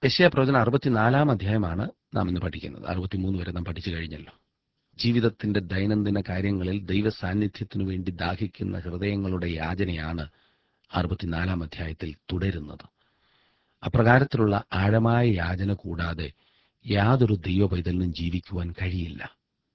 യശയ പ്രവചനം അറുപത്തിനാലാം അധ്യായമാണ് നാം ഇന്ന് പഠിക്കുന്നത് അറുപത്തിമൂന്ന് വരെ നാം പഠിച്ചു കഴിഞ്ഞല്ലോ ജീവിതത്തിന്റെ ദൈനംദിന കാര്യങ്ങളിൽ ദൈവ സാന്നിധ്യത്തിനു വേണ്ടി ദാഹിക്കുന്ന ഹൃദയങ്ങളുടെ യാചനയാണ് അറുപത്തിനാലാം അധ്യായത്തിൽ തുടരുന്നത് അപ്രകാരത്തിലുള്ള ആഴമായ യാചന കൂടാതെ യാതൊരു ദൈവ പൈതലിനും ജീവിക്കുവാൻ കഴിയില്ല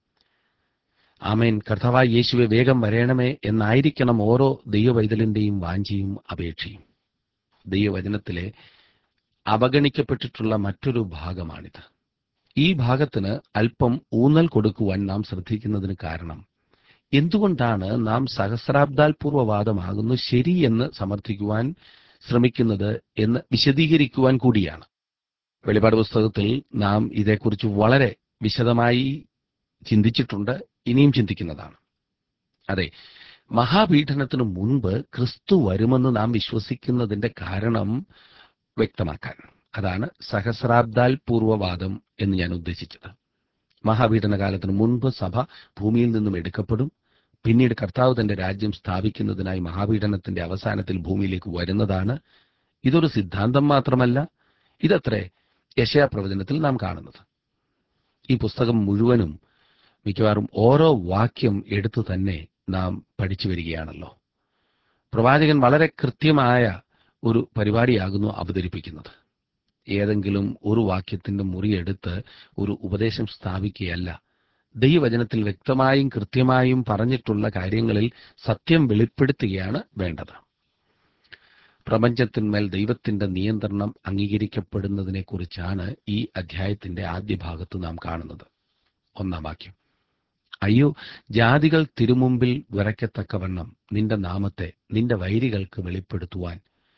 ആമേൻ കർത്താവായ യേശുവെ വേഗം വരേണമേ എന്നായിരിക്കണം ഓരോ ദൈവ പൈതലിന്റെയും വാഞ്ചയും അപേക്ഷയും ദൈവവചനത്തിലെ അവഗണിക്കപ്പെട്ടിട്ടുള്ള മറ്റൊരു ഭാഗമാണിത് ഈ ഭാഗത്തിന് അല്പം ഊന്നൽ കൊടുക്കുവാൻ നാം ശ്രദ്ധിക്കുന്നതിന് കാരണം എന്തുകൊണ്ടാണ് നാം സഹസ്രാബ്ദാൽപൂർവവാദമാകുന്നു ശരിയെന്ന് സമർത്ഥിക്കുവാൻ ശ്രമിക്കുന്നത് എന്ന് വിശദീകരിക്കുവാൻ കൂടിയാണ് വെളിപാട് പുസ്തകത്തിൽ നാം ഇതേക്കുറിച്ച് വളരെ വിശദമായി ചിന്തിച്ചിട്ടുണ്ട് ഇനിയും ചിന്തിക്കുന്നതാണ് അതെ മഹാപീഠനത്തിനു മുൻപ് ക്രിസ്തു വരുമെന്ന് നാം വിശ്വസിക്കുന്നതിന്റെ കാരണം വ്യക്തമാക്കാൻ അതാണ് സഹസ്രാബ്ദാൽ പൂർവവാദം എന്ന് ഞാൻ ഉദ്ദേശിച്ചത് മഹാപീഠന കാലത്തിന് മുൻപ് സഭ ഭൂമിയിൽ നിന്നും എടുക്കപ്പെടും പിന്നീട് കർത്താവ് തന്റെ രാജ്യം സ്ഥാപിക്കുന്നതിനായി മഹാപീഠനത്തിന്റെ അവസാനത്തിൽ ഭൂമിയിലേക്ക് വരുന്നതാണ് ഇതൊരു സിദ്ധാന്തം മാത്രമല്ല ഇതത്രേ യശയാ പ്രവചനത്തിൽ നാം കാണുന്നത് ഈ പുസ്തകം മുഴുവനും മിക്കവാറും ഓരോ വാക്യം എടുത്തു തന്നെ നാം പഠിച്ചു വരികയാണല്ലോ പ്രവാചകൻ വളരെ കൃത്യമായ ഒരു പരിപാടിയാകുന്നു അവതരിപ്പിക്കുന്നത് ഏതെങ്കിലും ഒരു വാക്യത്തിന്റെ മുറിയെടുത്ത് ഒരു ഉപദേശം സ്ഥാപിക്കുകയല്ല ദൈവവചനത്തിൽ വ്യക്തമായും കൃത്യമായും പറഞ്ഞിട്ടുള്ള കാര്യങ്ങളിൽ സത്യം വെളിപ്പെടുത്തുകയാണ് വേണ്ടത് പ്രപഞ്ചത്തിന്മേൽ ദൈവത്തിന്റെ നിയന്ത്രണം അംഗീകരിക്കപ്പെടുന്നതിനെക്കുറിച്ചാണ് ഈ അധ്യായത്തിന്റെ ആദ്യ ഭാഗത്ത് നാം കാണുന്നത് ഒന്നാം വാക്യം അയ്യോ ജാതികൾ തിരുമുമ്പിൽ വിറയ്ക്കത്തക്കവണ്ണം നിന്റെ നാമത്തെ നിന്റെ വൈരികൾക്ക് വെളിപ്പെടുത്തുവാൻ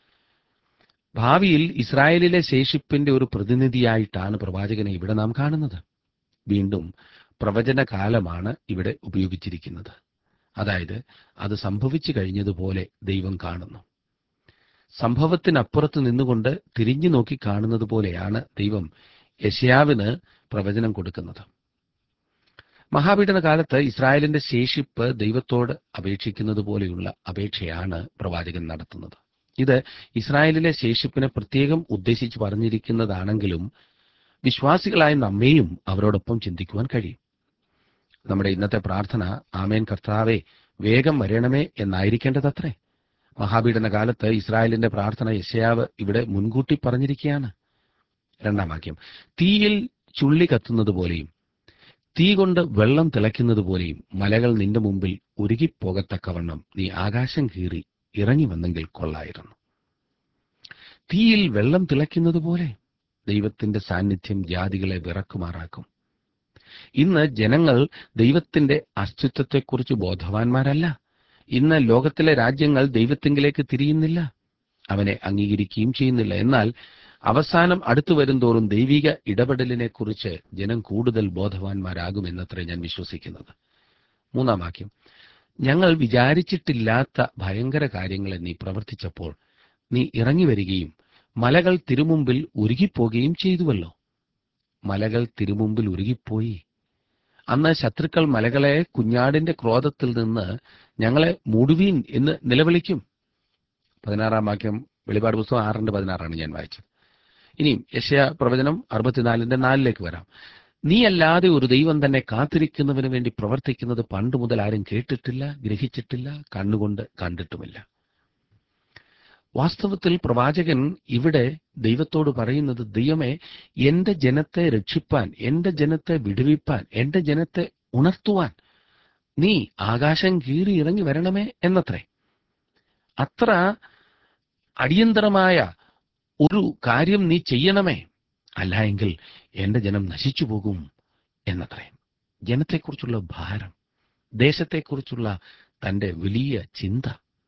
ഭാവിയിൽ ഇസ്രായേലിലെ ശേഷിപ്പിന്റെ ഒരു പ്രതിനിധിയായിട്ടാണ് പ്രവാചകനെ ഇവിടെ നാം കാണുന്നത് വീണ്ടും പ്രവചനകാലമാണ് ഇവിടെ ഉപയോഗിച്ചിരിക്കുന്നത് അതായത് അത് സംഭവിച്ചു കഴിഞ്ഞതുപോലെ ദൈവം കാണുന്നു സംഭവത്തിനപ്പുറത്ത് നിന്നുകൊണ്ട് തിരിഞ്ഞു നോക്കി കാണുന്നത് പോലെയാണ് ദൈവം യശയാവിന് പ്രവചനം കൊടുക്കുന്നത് മഹാപീഠന കാലത്ത് ഇസ്രായേലിന്റെ ശേഷിപ്പ് ദൈവത്തോട് അപേക്ഷിക്കുന്നത് പോലെയുള്ള അപേക്ഷയാണ് പ്രവാചകൻ നടത്തുന്നത് ഇത് ഇസ്രായേലിലെ ശേഷിപ്പിനെ പ്രത്യേകം ഉദ്ദേശിച്ച് പറഞ്ഞിരിക്കുന്നതാണെങ്കിലും വിശ്വാസികളായ നമ്മെയും അവരോടൊപ്പം ചിന്തിക്കുവാൻ കഴിയും നമ്മുടെ ഇന്നത്തെ പ്രാർത്ഥന ആമേൻ കർത്താവെ വേഗം വരണമേ എന്നായിരിക്കേണ്ടതത്രേ മഹാപീഠന കാലത്ത് ഇസ്രായേലിന്റെ പ്രാർത്ഥന യശയാവ് ഇവിടെ മുൻകൂട്ടി പറഞ്ഞിരിക്കുകയാണ് രണ്ടാം വാക്യം തീയിൽ ചുള്ളി കത്തുന്നത് പോലെയും തീ കൊണ്ട് വെള്ളം തിളയ്ക്കുന്നത് പോലെയും മലകൾ നിന്റെ മുമ്പിൽ ഉരുകിപ്പോകത്തക്കവണ്ണം നീ ആകാശം കീറി ഇറങ്ങി വന്നെങ്കിൽ കൊള്ളായിരുന്നു തീയിൽ വെള്ളം തിളയ്ക്കുന്നത് പോലെ ദൈവത്തിന്റെ സാന്നിധ്യം ജാതികളെ വിറക്കുമാറാക്കും ഇന്ന് ജനങ്ങൾ ദൈവത്തിന്റെ അസ്തിത്വത്തെക്കുറിച്ച് ബോധവാന്മാരല്ല ഇന്ന് ലോകത്തിലെ രാജ്യങ്ങൾ ദൈവത്തിങ്കിലേക്ക് തിരിയുന്നില്ല അവനെ അംഗീകരിക്കുകയും ചെയ്യുന്നില്ല എന്നാൽ അവസാനം അടുത്തു വരുംതോറും ദൈവിക ഇടപെടലിനെ കുറിച്ച് ജനം കൂടുതൽ ബോധവാന്മാരാകുമെന്നത്രേ ഞാൻ വിശ്വസിക്കുന്നത് മൂന്നാം വാക്യം ഞങ്ങൾ വിചാരിച്ചിട്ടില്ലാത്ത ഭയങ്കര കാര്യങ്ങളെ നീ പ്രവർത്തിച്ചപ്പോൾ നീ ഇറങ്ങി വരികയും മലകൾ തിരുമുമ്പിൽ ഉരുകിപ്പോകുകയും ചെയ്തുവല്ലോ മലകൾ തിരുമുമ്പിൽ ഉരുകിപ്പോയി അന്ന് ശത്രുക്കൾ മലകളെ കുഞ്ഞാടിന്റെ ക്രോധത്തിൽ നിന്ന് ഞങ്ങളെ മൂടുവീൻ എന്ന് നിലവിളിക്കും പതിനാറാം വാക്യം വെളിപാട് പുസ്തകം ആറിന്റെ പതിനാറാണ് ഞാൻ വായിച്ചത് ഇനിയും യശയ പ്രവചനം അറുപത്തിനാലിന്റെ നാലിലേക്ക് വരാം നീ അല്ലാതെ ഒരു ദൈവം തന്നെ കാത്തിരിക്കുന്നതിന് വേണ്ടി പ്രവർത്തിക്കുന്നത് പണ്ട് മുതൽ ആരും കേട്ടിട്ടില്ല ഗ്രഹിച്ചിട്ടില്ല കണ്ണുകൊണ്ട് കണ്ടിട്ടുമില്ല വാസ്തവത്തിൽ പ്രവാചകൻ ഇവിടെ ദൈവത്തോട് പറയുന്നത് ദൈവമേ എന്റെ ജനത്തെ രക്ഷിപ്പാൻ എന്റെ ജനത്തെ വിടുവിപ്പാൻ എന്റെ ജനത്തെ ഉണർത്തുവാൻ നീ ആകാശം കീറി ഇറങ്ങി വരണമേ എന്നത്രേ അത്ര അടിയന്തരമായ ഒരു കാര്യം നീ ചെയ്യണമേ അല്ല എങ്കിൽ എന്റെ ജനം നശിച്ചു പോകും എന്നത്രേ ജനത്തെക്കുറിച്ചുള്ള ഭാരം ദേശത്തെക്കുറിച്ചുള്ള തന്റെ വലിയ ചിന്ത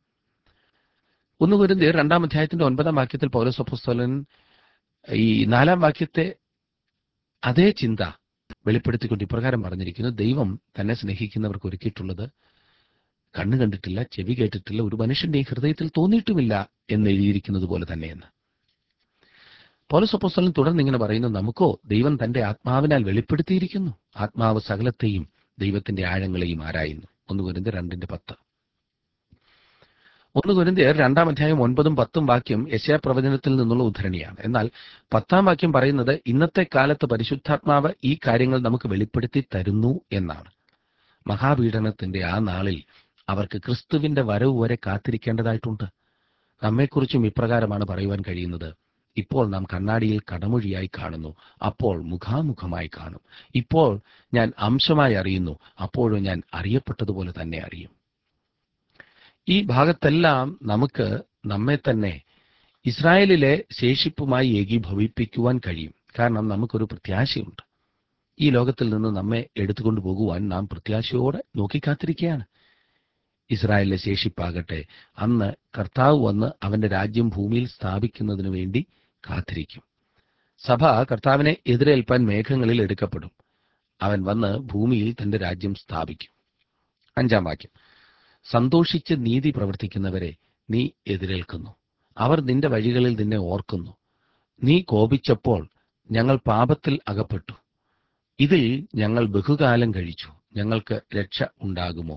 ഒന്ന് വരുന്നത് രണ്ടാം അധ്യായത്തിന്റെ ഒൻപതാം വാക്യത്തിൽ പൗരസപ്പുസ്തലൻ ഈ നാലാം വാക്യത്തെ അതേ ചിന്ത വെളിപ്പെടുത്തിക്കൊണ്ട് ഇപ്രകാരം പറഞ്ഞിരിക്കുന്നു ദൈവം തന്നെ സ്നേഹിക്കുന്നവർക്ക് ഒരുക്കിയിട്ടുള്ളത് കണ്ണു കണ്ടിട്ടില്ല ചെവി കേട്ടിട്ടില്ല ഒരു മനുഷ്യന്റെ ഹൃദയത്തിൽ തോന്നിയിട്ടുമില്ല എന്ന് എഴുതിയിരിക്കുന്നത് പോലെ തന്നെയെന്ന് പൗലസപ്പോസ്തലൻ തുടർന്ന് ഇങ്ങനെ പറയുന്നു നമുക്കോ ദൈവം തന്റെ ആത്മാവിനാൽ വെളിപ്പെടുത്തിയിരിക്കുന്നു ആത്മാവ് സകലത്തെയും ദൈവത്തിന്റെ ആഴങ്ങളെയും ആരായുന്നു ഒന്ന് വരുന്നത് രണ്ടിന്റെ പത്ത് ഒന്ന് കുരിന്തിയർ രണ്ടാം അധ്യായം ഒൻപതും പത്തും വാക്യം യശയാ പ്രവചനത്തിൽ നിന്നുള്ള ഉദ്ധരണിയാണ് എന്നാൽ പത്താം വാക്യം പറയുന്നത് ഇന്നത്തെ കാലത്ത് പരിശുദ്ധാത്മാവ് ഈ കാര്യങ്ങൾ നമുക്ക് വെളിപ്പെടുത്തി തരുന്നു എന്നാണ് മഹാപീഡനത്തിന്റെ ആ നാളിൽ അവർക്ക് ക്രിസ്തുവിന്റെ വരവ് വരെ കാത്തിരിക്കേണ്ടതായിട്ടുണ്ട് നമ്മെക്കുറിച്ചും ഇപ്രകാരമാണ് പറയുവാൻ കഴിയുന്നത് ഇപ്പോൾ നാം കണ്ണാടിയിൽ കടമൊഴിയായി കാണുന്നു അപ്പോൾ മുഖാമുഖമായി കാണും ഇപ്പോൾ ഞാൻ അംശമായി അറിയുന്നു അപ്പോഴും ഞാൻ അറിയപ്പെട്ടതുപോലെ തന്നെ അറിയും ഈ ഭാഗത്തെല്ലാം നമുക്ക് നമ്മെ തന്നെ ഇസ്രായേലിലെ ശേഷിപ്പുമായി ഏകീഭവിപ്പിക്കുവാൻ കഴിയും കാരണം നമുക്കൊരു പ്രത്യാശയുണ്ട് ഈ ലോകത്തിൽ നിന്ന് നമ്മെ എടുത്തുകൊണ്ടു പോകുവാൻ നാം പ്രത്യാശയോടെ നോക്കിക്കാത്തിരിക്കുകയാണ് ഇസ്രായേലിലെ ശേഷിപ്പാകട്ടെ അന്ന് കർത്താവ് വന്ന് അവന്റെ രാജ്യം ഭൂമിയിൽ സ്ഥാപിക്കുന്നതിനു വേണ്ടി കാത്തിരിക്കും സഭ കർത്താവിനെ എതിരേൽപ്പാൻ മേഘങ്ങളിൽ എടുക്കപ്പെടും അവൻ വന്ന് ഭൂമിയിൽ തന്റെ രാജ്യം സ്ഥാപിക്കും അഞ്ചാം വാക്യം സന്തോഷിച്ച് നീതി പ്രവർത്തിക്കുന്നവരെ നീ എതിരേൽക്കുന്നു അവർ നിന്റെ വഴികളിൽ നിന്നെ ഓർക്കുന്നു നീ കോപിച്ചപ്പോൾ ഞങ്ങൾ പാപത്തിൽ അകപ്പെട്ടു ഇതിൽ ഞങ്ങൾ ബഹുകാലം കഴിച്ചു ഞങ്ങൾക്ക് രക്ഷ ഉണ്ടാകുമോ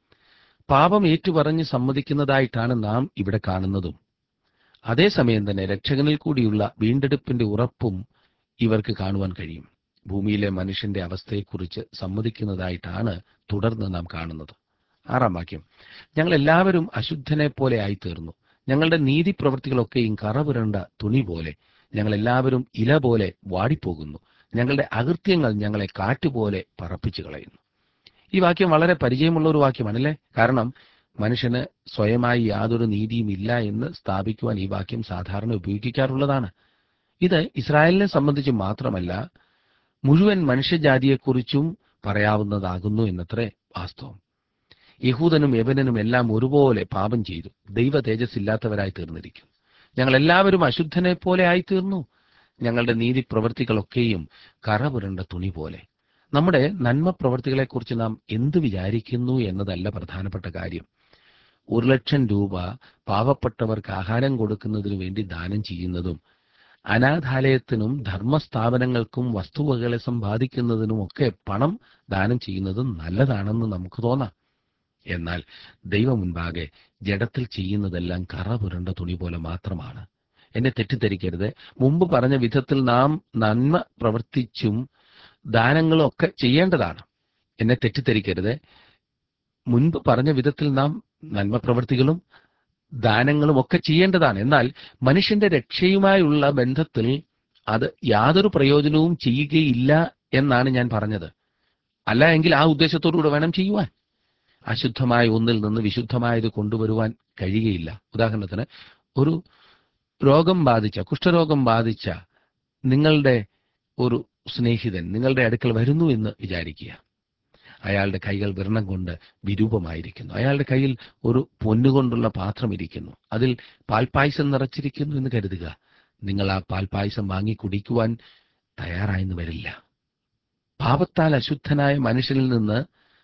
പാപം ഏറ്റുപറഞ്ഞ് സമ്മതിക്കുന്നതായിട്ടാണ് നാം ഇവിടെ കാണുന്നതും അതേസമയം തന്നെ രക്ഷകനിൽ കൂടിയുള്ള വീണ്ടെടുപ്പിന്റെ ഉറപ്പും ഇവർക്ക് കാണുവാൻ കഴിയും ഭൂമിയിലെ മനുഷ്യന്റെ അവസ്ഥയെക്കുറിച്ച് സമ്മതിക്കുന്നതായിട്ടാണ് തുടർന്ന് നാം കാണുന്നത് ആറാം വാക്യം ഞങ്ങൾ എല്ലാവരും അശുദ്ധനെ പോലെ ആയിത്തീർന്നു ഞങ്ങളുടെ നീതി പ്രവൃത്തികളൊക്കെയും കറപുരണ്ട തുണി പോലെ ഞങ്ങൾ എല്ലാവരും ഇല പോലെ വാടിപ്പോകുന്നു ഞങ്ങളുടെ അകൃത്യങ്ങൾ ഞങ്ങളെ കാറ്റുപോലെ പറപ്പിച്ചു കളയുന്നു ഈ വാക്യം വളരെ പരിചയമുള്ള ഒരു വാക്യമാണല്ലേ കാരണം മനുഷ്യന് സ്വയമായി യാതൊരു നീതിയും ഇല്ല എന്ന് സ്ഥാപിക്കുവാൻ ഈ വാക്യം സാധാരണ ഉപയോഗിക്കാറുള്ളതാണ് ഇത് ഇസ്രായേലിനെ സംബന്ധിച്ച് മാത്രമല്ല മുഴുവൻ മനുഷ്യജാതിയെക്കുറിച്ചും പറയാവുന്നതാകുന്നു എന്നത്രേ വാസ്തവം യഹൂദനും യവനനും എല്ലാം ഒരുപോലെ പാപം ചെയ്തു ദൈവ തേജസ് ഇല്ലാത്തവരായി തീർന്നിരിക്കും ഞങ്ങൾ എല്ലാവരും അശുദ്ധനെ പോലെ ആയിത്തീർന്നു ഞങ്ങളുടെ നീതി പ്രവൃത്തികളൊക്കെയും കറപുരണ്ട തുണി പോലെ നമ്മുടെ നന്മ പ്രവൃത്തികളെക്കുറിച്ച് നാം എന്ത് വിചാരിക്കുന്നു എന്നതല്ല പ്രധാനപ്പെട്ട കാര്യം ഒരു ലക്ഷം രൂപ പാവപ്പെട്ടവർക്ക് ആഹാരം കൊടുക്കുന്നതിനു വേണ്ടി ദാനം ചെയ്യുന്നതും അനാഥാലയത്തിനും ധർമ്മസ്ഥാപനങ്ങൾക്കും വസ്തുവകകളെ സമ്പാദിക്കുന്നതിനും ഒക്കെ പണം ദാനം ചെയ്യുന്നതും നല്ലതാണെന്ന് നമുക്ക് തോന്നാം എന്നാൽ ദൈവം മുൻപാകെ ജഡത്തിൽ ചെയ്യുന്നതെല്ലാം കറ പുരണ്ട തുണി പോലെ മാത്രമാണ് എന്നെ തെറ്റിദ്ധരിക്കരുത് മുമ്പ് പറഞ്ഞ വിധത്തിൽ നാം നന്മ പ്രവർത്തിച്ചും ദാനങ്ങളും ഒക്കെ ചെയ്യേണ്ടതാണ് എന്നെ തെറ്റിദ്ധരിക്കരുത് മുൻപ് പറഞ്ഞ വിധത്തിൽ നാം നന്മ പ്രവൃത്തികളും ദാനങ്ങളും ഒക്കെ ചെയ്യേണ്ടതാണ് എന്നാൽ മനുഷ്യന്റെ രക്ഷയുമായുള്ള ബന്ധത്തിൽ അത് യാതൊരു പ്രയോജനവും ചെയ്യുകയില്ല എന്നാണ് ഞാൻ പറഞ്ഞത് അല്ല എങ്കിൽ ആ ഉദ്ദേശത്തോടുകൂടെ വേണം ചെയ്യുവാൻ അശുദ്ധമായ ഒന്നിൽ നിന്ന് വിശുദ്ധമായത് കൊണ്ടുവരുവാൻ കഴിയുകയില്ല ഉദാഹരണത്തിന് ഒരു രോഗം ബാധിച്ച കുഷ്ഠരോഗം ബാധിച്ച നിങ്ങളുടെ ഒരു സ്നേഹിതൻ നിങ്ങളുടെ അടുക്കൽ വരുന്നു എന്ന് വിചാരിക്കുക അയാളുടെ കൈകൾ വ്രണം കൊണ്ട് വിരൂപമായിരിക്കുന്നു അയാളുടെ കയ്യിൽ ഒരു പൊന്നുകൊണ്ടുള്ള പാത്രം ഇരിക്കുന്നു അതിൽ പാൽപ്പായസം നിറച്ചിരിക്കുന്നു എന്ന് കരുതുക നിങ്ങൾ ആ പാൽപ്പായസം വാങ്ങി കുടിക്കുവാൻ തയ്യാറായെന്ന് വരില്ല പാപത്താൽ അശുദ്ധനായ മനുഷ്യനിൽ നിന്ന്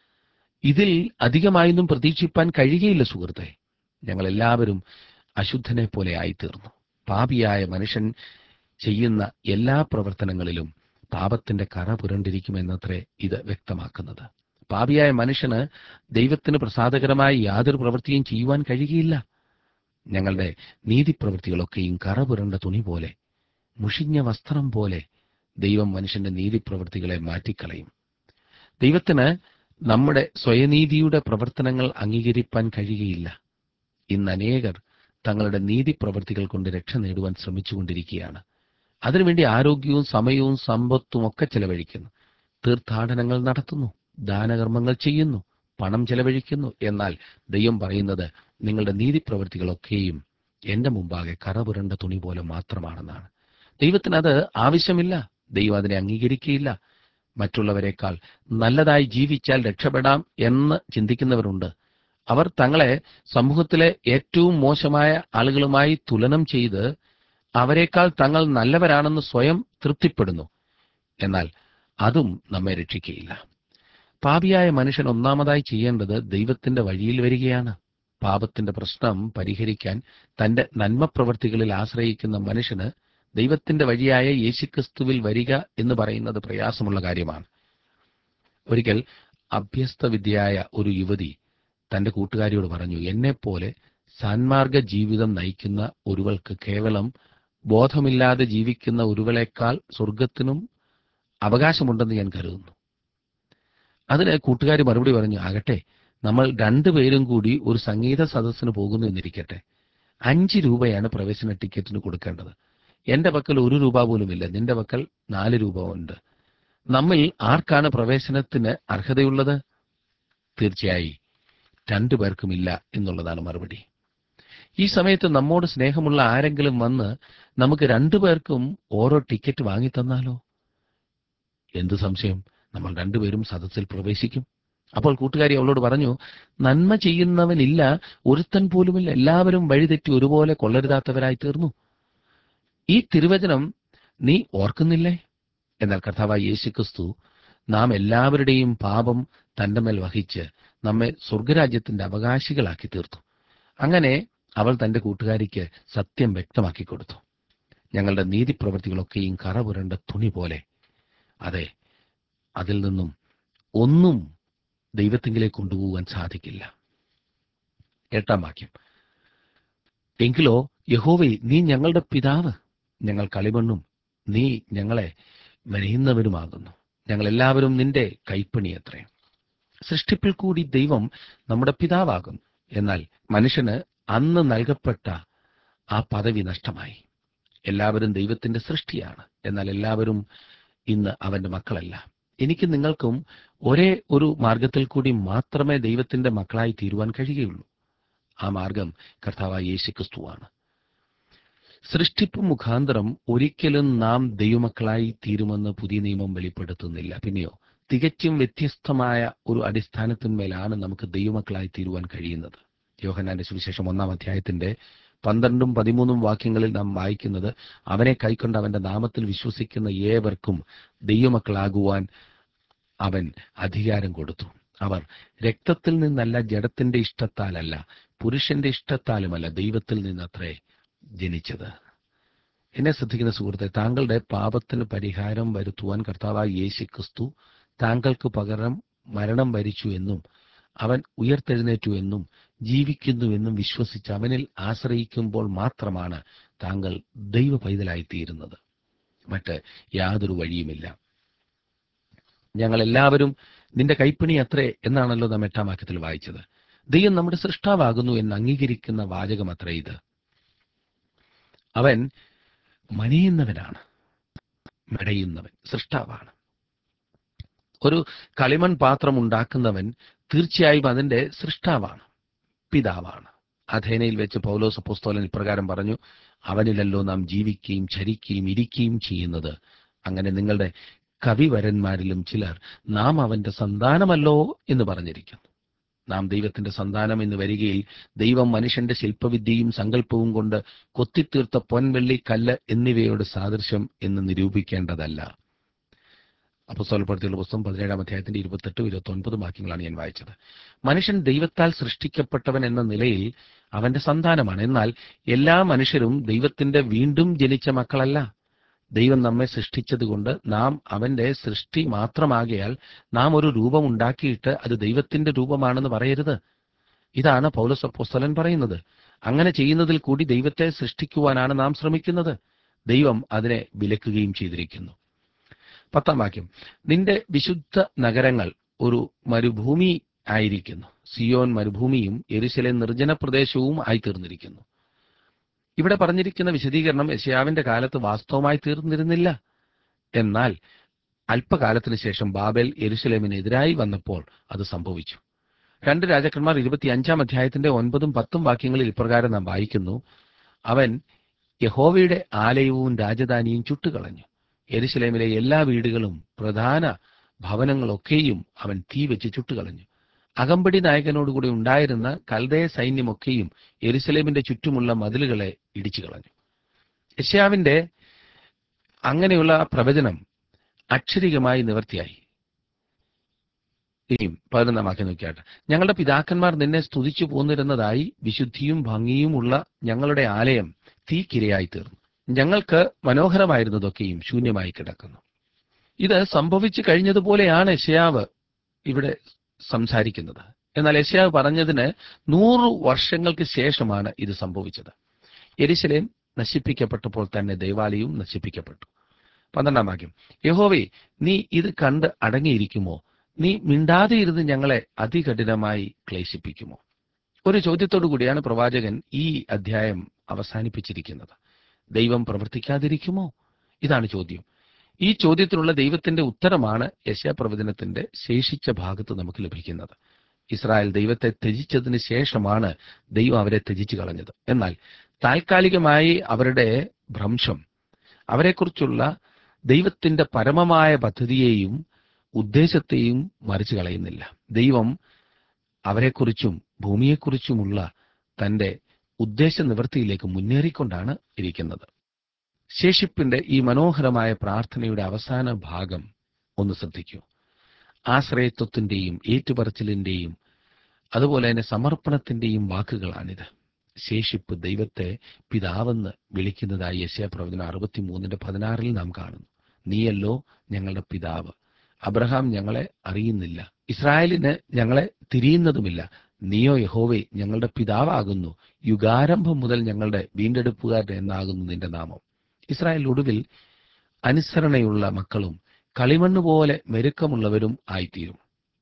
ഇതിൽ അധികമായൊന്നും പ്രതീക്ഷിപ്പാൻ കഴിയുകയില്ല സുഹൃത്തെ ഞങ്ങൾ എല്ലാവരും അശുദ്ധനെ പോലെ ആയിത്തീർന്നു പാപിയായ മനുഷ്യൻ ചെയ്യുന്ന എല്ലാ പ്രവർത്തനങ്ങളിലും പാപത്തിന്റെ കറ പുരണ്ടിരിക്കുമെന്നത്രേ ഇത് വ്യക്തമാക്കുന്നത് പാപിയായ മനുഷ്യന് ദൈവത്തിന് പ്രസാദകരമായ യാതൊരു പ്രവൃത്തിയും ചെയ്യുവാൻ കഴിയുകയില്ല ഞങ്ങളുടെ നീതിപ്രവൃത്തികളൊക്കെയും കറ പുരണ്ട തുണി പോലെ മുഷിഞ്ഞ വസ്ത്രം പോലെ ദൈവം മനുഷ്യന്റെ നീതിപ്രവൃത്തികളെ മാറ്റിക്കളയും ദൈവത്തിന് നമ്മുടെ സ്വയനീതിയുടെ പ്രവർത്തനങ്ങൾ അംഗീകരിപ്പാൻ കഴിയുകയില്ല ഇന്ന് അനേകർ തങ്ങളുടെ നീതി പ്രവർത്തികൾ കൊണ്ട് രക്ഷ നേടുവാൻ ശ്രമിച്ചുകൊണ്ടിരിക്കുകയാണ് അതിനുവേണ്ടി ആരോഗ്യവും സമയവും സമ്പത്തും ഒക്കെ ചെലവഴിക്കുന്നു തീർത്ഥാടനങ്ങൾ നടത്തുന്നു ദാനകർമ്മങ്ങൾ ചെയ്യുന്നു പണം ചെലവഴിക്കുന്നു എന്നാൽ ദൈവം പറയുന്നത് നിങ്ങളുടെ നീതി പ്രവർത്തികളൊക്കെയും എന്റെ മുമ്പാകെ കറപുരണ്ട തുണി പോലെ മാത്രമാണെന്നാണ് ദൈവത്തിന് അത് ആവശ്യമില്ല ദൈവം അതിനെ അംഗീകരിക്കുകയില്ല മറ്റുള്ളവരെക്കാൾ നല്ലതായി ജീവിച്ചാൽ രക്ഷപ്പെടാം എന്ന് ചിന്തിക്കുന്നവരുണ്ട് അവർ തങ്ങളെ സമൂഹത്തിലെ ഏറ്റവും മോശമായ ആളുകളുമായി തുലനം ചെയ്ത് അവരെക്കാൾ തങ്ങൾ നല്ലവരാണെന്ന് സ്വയം തൃപ്തിപ്പെടുന്നു എന്നാൽ അതും നമ്മെ രക്ഷിക്കുകയില്ല പാപിയായ മനുഷ്യൻ ഒന്നാമതായി ചെയ്യേണ്ടത് ദൈവത്തിന്റെ വഴിയിൽ വരികയാണ് പാപത്തിന്റെ പ്രശ്നം പരിഹരിക്കാൻ തന്റെ നന്മ പ്രവൃത്തികളിൽ ആശ്രയിക്കുന്ന മനുഷ്യന് ദൈവത്തിന്റെ വഴിയായ യേശുക്രിസ്തുവിൽ വരിക എന്ന് പറയുന്നത് പ്രയാസമുള്ള കാര്യമാണ് ഒരിക്കൽ അഭ്യസ്തവിദ്യയായ ഒരു യുവതി തന്റെ കൂട്ടുകാരിയോട് പറഞ്ഞു എന്നെപ്പോലെ സാൻമാർഗ ജീവിതം നയിക്കുന്ന ഒരുവൾക്ക് കേവലം ബോധമില്ലാതെ ജീവിക്കുന്ന ഒരുവളേക്കാൾ സ്വർഗത്തിനും അവകാശമുണ്ടെന്ന് ഞാൻ കരുതുന്നു അതിന് കൂട്ടുകാർ മറുപടി പറഞ്ഞു ആകട്ടെ നമ്മൾ രണ്ടുപേരും കൂടി ഒരു സംഗീത സദസ്സിന് പോകുന്നു എന്നിരിക്കട്ടെ അഞ്ച് രൂപയാണ് പ്രവേശന ടിക്കറ്റിന് കൊടുക്കേണ്ടത് എന്റെ പക്കൽ ഒരു രൂപ പോലുമില്ല നിന്റെ പക്കൽ നാല് രൂപ ഉണ്ട് നമ്മിൽ ആർക്കാണ് പ്രവേശനത്തിന് അർഹതയുള്ളത് തീർച്ചയായും രണ്ടു പേർക്കുമില്ല എന്നുള്ളതാണ് മറുപടി ഈ സമയത്ത് നമ്മോട് സ്നേഹമുള്ള ആരെങ്കിലും വന്ന് നമുക്ക് രണ്ടുപേർക്കും ഓരോ ടിക്കറ്റ് വാങ്ങിത്തന്നാലോ എന്ത് സംശയം നമ്മൾ രണ്ടുപേരും സദസ്സിൽ പ്രവേശിക്കും അപ്പോൾ കൂട്ടുകാരി അവളോട് പറഞ്ഞു നന്മ ചെയ്യുന്നവനില്ല ഒരുത്തൻ പോലുമില്ല എല്ലാവരും വഴിതെറ്റി ഒരുപോലെ കൊള്ളരുതാത്തവരായി തീർന്നു ഈ തിരുവചനം നീ ഓർക്കുന്നില്ലേ എന്നാൽ കർത്താവായ യേശുക്രിസ്തു നാം എല്ലാവരുടെയും പാപം തന്റെ മേൽ വഹിച്ച് നമ്മെ സ്വർഗരാജ്യത്തിന്റെ അവകാശികളാക്കി തീർത്തു അങ്ങനെ അവൾ തന്റെ കൂട്ടുകാരിക്ക് സത്യം വ്യക്തമാക്കി കൊടുത്തു ഞങ്ങളുടെ നീതിപ്രവൃത്തികളൊക്കെയും കറ പുരണ്ട തുണി പോലെ അതെ അതിൽ നിന്നും ഒന്നും ദൈവത്തിങ്കിലേക്ക് കൊണ്ടുപോകാൻ സാധിക്കില്ല എട്ടാം വാക്യം എങ്കിലോ യഹോവേ നീ ഞങ്ങളുടെ പിതാവ് ഞങ്ങൾ കളിമണ്ണും നീ ഞങ്ങളെ മെനയുന്നവരുമാകുന്നു ഞങ്ങൾ എല്ലാവരും നിന്റെ കൈപ്പണി അത്രേ സൃഷ്ടിപ്പിൽ കൂടി ദൈവം നമ്മുടെ പിതാവാകുന്നു എന്നാൽ മനുഷ്യന് അന്ന് നൽകപ്പെട്ട ആ പദവി നഷ്ടമായി എല്ലാവരും ദൈവത്തിന്റെ സൃഷ്ടിയാണ് എന്നാൽ എല്ലാവരും ഇന്ന് അവന്റെ മക്കളല്ല എനിക്ക് നിങ്ങൾക്കും ഒരേ ഒരു മാർഗത്തിൽ കൂടി മാത്രമേ ദൈവത്തിന്റെ മക്കളായി തീരുവാൻ കഴിയുകയുള്ളൂ ആ മാർഗം കർത്താവായ യേശു ക്രിസ്തുവാണ് സൃഷ്ടിപ്പ് മുഖാന്തരം ഒരിക്കലും നാം ദൈവമക്കളായി തീരുമെന്ന് പുതിയ നിയമം വെളിപ്പെടുത്തുന്നില്ല പിന്നെയോ തികച്ചും വ്യത്യസ്തമായ ഒരു അടിസ്ഥാനത്തിന്മേലാണ് നമുക്ക് ദൈവമക്കളായി തീരുവാൻ കഴിയുന്നത് യോഹന്നാന്റെ സുവിശേഷം ഒന്നാം അധ്യായത്തിന്റെ പന്ത്രണ്ടും പതിമൂന്നും വാക്യങ്ങളിൽ നാം വായിക്കുന്നത് അവനെ കൈക്കൊണ്ട് അവന്റെ നാമത്തിൽ വിശ്വസിക്കുന്ന ഏവർക്കും ദൈവമക്കളാകുവാൻ അവൻ അധികാരം കൊടുത്തു അവർ രക്തത്തിൽ നിന്നല്ല ജഡത്തിന്റെ ഇഷ്ടത്താലല്ല പുരുഷന്റെ ഇഷ്ടത്താലുമല്ല ദൈവത്തിൽ നിന്നത്രേ ജനിച്ചത് എന്നെ ശ്രദ്ധിക്കുന്ന സുഹൃത്തെ താങ്കളുടെ പാപത്തിന് പരിഹാരം വരുത്തുവാൻ കർത്താവായ യേശു ക്രിസ്തു താങ്കൾക്ക് പകരം മരണം വരിച്ചു എന്നും അവൻ ഉയർത്തെഴുന്നേറ്റു എന്നും ജീവിക്കുന്നു എന്നും വിശ്വസിച്ച് അവനിൽ ആശ്രയിക്കുമ്പോൾ മാത്രമാണ് താങ്കൾ ദൈവ പൈതലായി തീരുന്നത് മറ്റ് യാതൊരു വഴിയുമില്ല ഞങ്ങൾ എല്ലാവരും നിന്റെ കൈപ്പണി അത്രേ എന്നാണല്ലോ നാം എട്ടാം വാക്യത്തിൽ വായിച്ചത് ദൈവം നമ്മുടെ സൃഷ്ടാവാകുന്നു എന്ന് അംഗീകരിക്കുന്ന വാചകം അത്രേ ഇത് അവൻ മനയുന്നവനാണ് മെടയുന്നവൻ സൃഷ്ടാവാണ് ഒരു കളിമൺ പാത്രം ഉണ്ടാക്കുന്നവൻ തീർച്ചയായും അതിന്റെ സൃഷ്ടാവാണ് പിതാവാണ് അഥേനയിൽ വെച്ച് പൗലോസ് അപ്പോസ്തോലൻ ഇപ്രകാരം പറഞ്ഞു അവനിലല്ലോ നാം ജീവിക്കുകയും ചരിക്കുകയും ഇരിക്കുകയും ചെയ്യുന്നത് അങ്ങനെ നിങ്ങളുടെ കവിവരന്മാരിലും ചിലർ നാം അവന്റെ സന്താനമല്ലോ എന്ന് പറഞ്ഞിരിക്കുന്നു നാം ദൈവത്തിന്റെ സന്താനം എന്ന് വരികയിൽ ദൈവം മനുഷ്യന്റെ ശില്പവിദ്യയും സങ്കല്പവും കൊണ്ട് കൊത്തിത്തീർത്ത പൊൻവെള്ളി കല്ല് എന്നിവയുടെ സാദൃശ്യം എന്ന് നിരൂപിക്കേണ്ടതല്ല അപ്പസ്തോലപ്പെടുത്തിയുള്ള പുസ്തകം പതിനേഴാം അധ്യായത്തിന്റെ ഇരുപത്തെട്ടും ഇരുപത്തി ഒൻപതും വാക്യങ്ങളാണ് ഞാൻ വായിച്ചത് മനുഷ്യൻ ദൈവത്താൽ സൃഷ്ടിക്കപ്പെട്ടവൻ എന്ന നിലയിൽ അവന്റെ സന്താനമാണ് എന്നാൽ എല്ലാ മനുഷ്യരും ദൈവത്തിന്റെ വീണ്ടും ജനിച്ച മക്കളല്ല ദൈവം നമ്മെ സൃഷ്ടിച്ചതുകൊണ്ട് നാം അവന്റെ സൃഷ്ടി മാത്രമാകയാൽ നാം ഒരു രൂപം ഉണ്ടാക്കിയിട്ട് അത് ദൈവത്തിന്റെ രൂപമാണെന്ന് പറയരുത് ഇതാണ് പൗലോസ് അപ്പോസ്തലൻ പറയുന്നത് അങ്ങനെ ചെയ്യുന്നതിൽ കൂടി ദൈവത്തെ സൃഷ്ടിക്കുവാനാണ് നാം ശ്രമിക്കുന്നത് ദൈവം അതിനെ വിലക്കുകയും ചെയ്തിരിക്കുന്നു പത്താം വാക്യം നിന്റെ വിശുദ്ധ നഗരങ്ങൾ ഒരു മരുഭൂമി ആയിരിക്കുന്നു സിയോൻ മരുഭൂമിയും എരുശലേം നിർജ്ജന പ്രദേശവും ആയിത്തീർന്നിരിക്കുന്നു ഇവിടെ പറഞ്ഞിരിക്കുന്ന വിശദീകരണം യശയാവിന്റെ കാലത്ത് വാസ്തവമായി തീർന്നിരുന്നില്ല എന്നാൽ അല്പകാലത്തിന് ശേഷം ബാബേൽ എരുശലേമിനെതിരായി വന്നപ്പോൾ അത് സംഭവിച്ചു രണ്ട് രാജാക്കന്മാർ ഇരുപത്തിയഞ്ചാം അധ്യായത്തിന്റെ ഒൻപതും പത്തും വാക്യങ്ങളിൽ ഇപ്രകാരം നാം വായിക്കുന്നു അവൻ യഹോവയുടെ ആലയവും രാജധാനിയും ചുട്ടുകളഞ്ഞു എരുശലേമിലെ എല്ലാ വീടുകളും പ്രധാന ഭവനങ്ങളൊക്കെയും അവൻ തീ വെച്ച് ചുട്ടുകളഞ്ഞു അകമ്പടി നായകനോടുകൂടി ഉണ്ടായിരുന്ന കൽദയ സൈന്യമൊക്കെയും എരുസലേമിന്റെ ചുറ്റുമുള്ള മതിലുകളെ ഇടിച്ചു കളഞ്ഞു യശ്യാവിന്റെ അങ്ങനെയുള്ള പ്രവചനം അക്ഷരികമായി നിവർത്തിയായി ഇനിയും പതിനൊന്നാം വാക്യം നോക്കിയാട്ടെ ഞങ്ങളുടെ പിതാക്കന്മാർ നിന്നെ സ്തുതിച്ചു പോന്നിരുന്നതായി വിശുദ്ധിയും ഭംഗിയുമുള്ള ഞങ്ങളുടെ ആലയം തീക്കിരയായി തീർന്നു ഞങ്ങൾക്ക് മനോഹരമായിരുന്നതൊക്കെയും ശൂന്യമായി കിടക്കുന്നു ഇത് സംഭവിച്ചു കഴിഞ്ഞതുപോലെയാണ് യശയാവ് ഇവിടെ സംസാരിക്കുന്നത് എന്നാൽ യശയാവ് പറഞ്ഞതിന് നൂറു വർഷങ്ങൾക്ക് ശേഷമാണ് ഇത് സംഭവിച്ചത് എരിശലേം നശിപ്പിക്കപ്പെട്ടപ്പോൾ തന്നെ ദേവാലയവും നശിപ്പിക്കപ്പെട്ടു പന്ത്രണ്ടാം വാക്യം യഹോവേ നീ ഇത് കണ്ട് അടങ്ങിയിരിക്കുമോ നീ മിണ്ടാതെ ഇരുന്ന് ഞങ്ങളെ അതികഠിനമായി ക്ലേശിപ്പിക്കുമോ ഒരു ചോദ്യത്തോടു കൂടിയാണ് പ്രവാചകൻ ഈ അധ്യായം അവസാനിപ്പിച്ചിരിക്കുന്നത് ദൈവം പ്രവർത്തിക്കാതിരിക്കുമോ ഇതാണ് ചോദ്യം ഈ ചോദ്യത്തിനുള്ള ദൈവത്തിന്റെ ഉത്തരമാണ് യശാപ്രവചനത്തിന്റെ ശേഷിച്ച ഭാഗത്ത് നമുക്ക് ലഭിക്കുന്നത് ഇസ്രായേൽ ദൈവത്തെ ത്യജിച്ചതിന് ശേഷമാണ് ദൈവം അവരെ ത്യജിച്ചു കളഞ്ഞത് എന്നാൽ താൽക്കാലികമായി അവരുടെ ഭ്രംശം അവരെക്കുറിച്ചുള്ള ദൈവത്തിന്റെ പരമമായ പദ്ധതിയെയും ഉദ്ദേശത്തെയും മറിച്ചു കളയുന്നില്ല ദൈവം അവരെക്കുറിച്ചും ഭൂമിയെക്കുറിച്ചുമുള്ള തന്റെ ഉദ്ദേശ നിവൃത്തിയിലേക്ക് മുന്നേറിക്കൊണ്ടാണ് ഇരിക്കുന്നത് ശേഷിപ്പിന്റെ ഈ മനോഹരമായ പ്രാർത്ഥനയുടെ അവസാന ഭാഗം ഒന്ന് ശ്രദ്ധിക്കൂ ആശ്രയത്വത്തിന്റെയും ഏറ്റുപറച്ചിലിന്റെയും അതുപോലെ തന്നെ സമർപ്പണത്തിന്റെയും വാക്കുകളാണിത് ശേഷിപ്പ് ദൈവത്തെ പിതാവെന്ന് വിളിക്കുന്നതായി യശയ പ്രവചനം അറുപത്തിമൂന്നിന്റെ പതിനാറിൽ നാം കാണുന്നു നീയല്ലോ ഞങ്ങളുടെ പിതാവ് അബ്രഹാം ഞങ്ങളെ അറിയുന്നില്ല ഇസ്രായേലിന് ഞങ്ങളെ തിരിയുന്നതുമില്ല നീയോ യഹോവേ ഞങ്ങളുടെ പിതാവാകുന്നു യുഗാരംഭം മുതൽ ഞങ്ങളുടെ വീണ്ടെടുപ്പുകാരൻ എന്നാകുന്നു നിന്റെ നാമം ഇസ്രായേൽ ഒടുവിൽ അനുസരണയുള്ള മക്കളും കളിമണ്ണ് പോലെ മെരുക്കമുള്ളവരും ആയിത്തീരും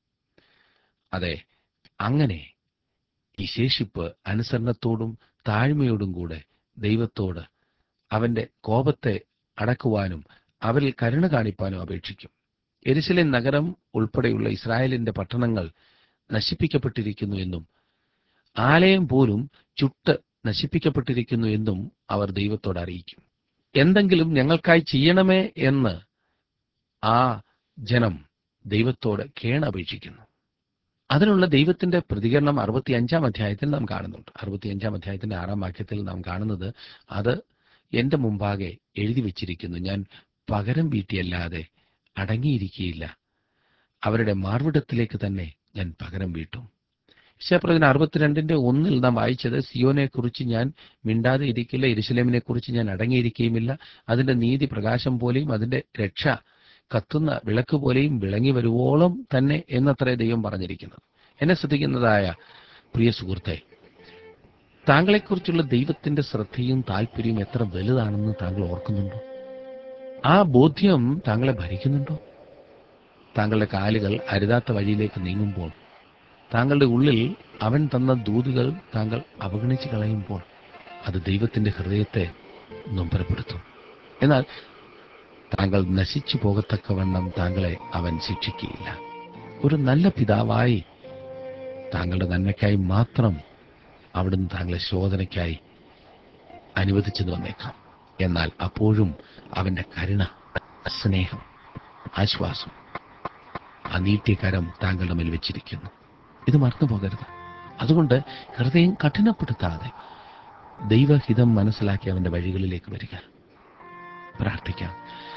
അതെ അങ്ങനെ ഈ ശേഷിപ്പ് അനുസരണത്തോടും താഴ്മയോടും കൂടെ ദൈവത്തോട് അവന്റെ കോപത്തെ അടക്കുവാനും അവരിൽ കരുണ കാണിപ്പാനും അപേക്ഷിക്കും എരിശിലേം നഗരം ഉൾപ്പെടെയുള്ള ഇസ്രായേലിന്റെ പട്ടണങ്ങൾ നശിപ്പിക്കപ്പെട്ടിരിക്കുന്നു എന്നും ആലയം പോലും ചുട്ട് നശിപ്പിക്കപ്പെട്ടിരിക്കുന്നു എന്നും അവർ ദൈവത്തോട് അറിയിക്കും എന്തെങ്കിലും ഞങ്ങൾക്കായി ചെയ്യണമേ എന്ന് ആ ജനം ദൈവത്തോട് കേണപേക്ഷിക്കുന്നു അതിനുള്ള ദൈവത്തിന്റെ പ്രതികരണം അറുപത്തിയഞ്ചാം അധ്യായത്തിൽ നാം കാണുന്നുണ്ട് അറുപത്തിയഞ്ചാം അധ്യായത്തിന്റെ ആറാം വാക്യത്തിൽ നാം കാണുന്നത് അത് എന്റെ മുമ്പാകെ എഴുതി വെച്ചിരിക്കുന്നു ഞാൻ പകരം വീട്ടിയല്ലാതെ അടങ്ങിയിരിക്കുകയില്ല അവരുടെ മാർവിടത്തിലേക്ക് തന്നെ ഞാൻ പകരം വീട്ടും ശേപ്രതിന് അറുപത്തിരണ്ടിന്റെ ഒന്നിൽ നാം വായിച്ചത് സിയോനെ കുറിച്ച് ഞാൻ മിണ്ടാതെ ഇരിക്കില്ല എരുസലേമിനെ കുറിച്ച് ഞാൻ അടങ്ങിയിരിക്കുകയുമില്ല അതിന്റെ നീതി പ്രകാശം പോലെയും അതിന്റെ രക്ഷ കത്തുന്ന വിളക്ക് പോലെയും വിളങ്ങി വരുവോളം തന്നെ എന്നത്രേ ദൈവം പറഞ്ഞിരിക്കുന്നത് എന്നെ ശ്രദ്ധിക്കുന്നതായ പ്രിയ സുഹൃത്തെ താങ്കളെക്കുറിച്ചുള്ള ദൈവത്തിന്റെ ശ്രദ്ധയും താല്പര്യവും എത്ര വലുതാണെന്ന് താങ്കൾ ഓർക്കുന്നുണ്ടോ ആ ബോധ്യം താങ്കളെ ഭരിക്കുന്നുണ്ടോ താങ്കളുടെ കാലുകൾ അരുതാത്ത വഴിയിലേക്ക് നീങ്ങുമ്പോൾ താങ്കളുടെ ഉള്ളിൽ അവൻ തന്ന ദൂതുകൾ താങ്കൾ അവഗണിച്ച് കളയുമ്പോൾ അത് ദൈവത്തിന്റെ ഹൃദയത്തെ നൊമ്പരപ്പെടുത്തും എന്നാൽ താങ്കൾ നശിച്ചു പോകത്തക്കവണ്ണം താങ്കളെ അവൻ ശിക്ഷിക്കുകയില്ല ഒരു നല്ല പിതാവായി താങ്കളുടെ നന്മയ്ക്കായി മാത്രം അവിടുന്ന് താങ്കളെ ശോധനയ്ക്കായി അനുവദിച്ചത് വന്നേക്കാം എന്നാൽ അപ്പോഴും അവന്റെ കരുണ സ്നേഹം ആശ്വാസം ആ നീട്ടിയ കരം താങ്കളുടെ മേൽ വെച്ചിരിക്കുന്നു ഇത് മറന്നു പോകരുത് അതുകൊണ്ട് ഹൃദയം കഠിനപ്പെടുത്താതെ ദൈവഹിതം മനസ്സിലാക്കി അവന്റെ വഴികളിലേക്ക് വരിക പ്രാർത്ഥിക്കാം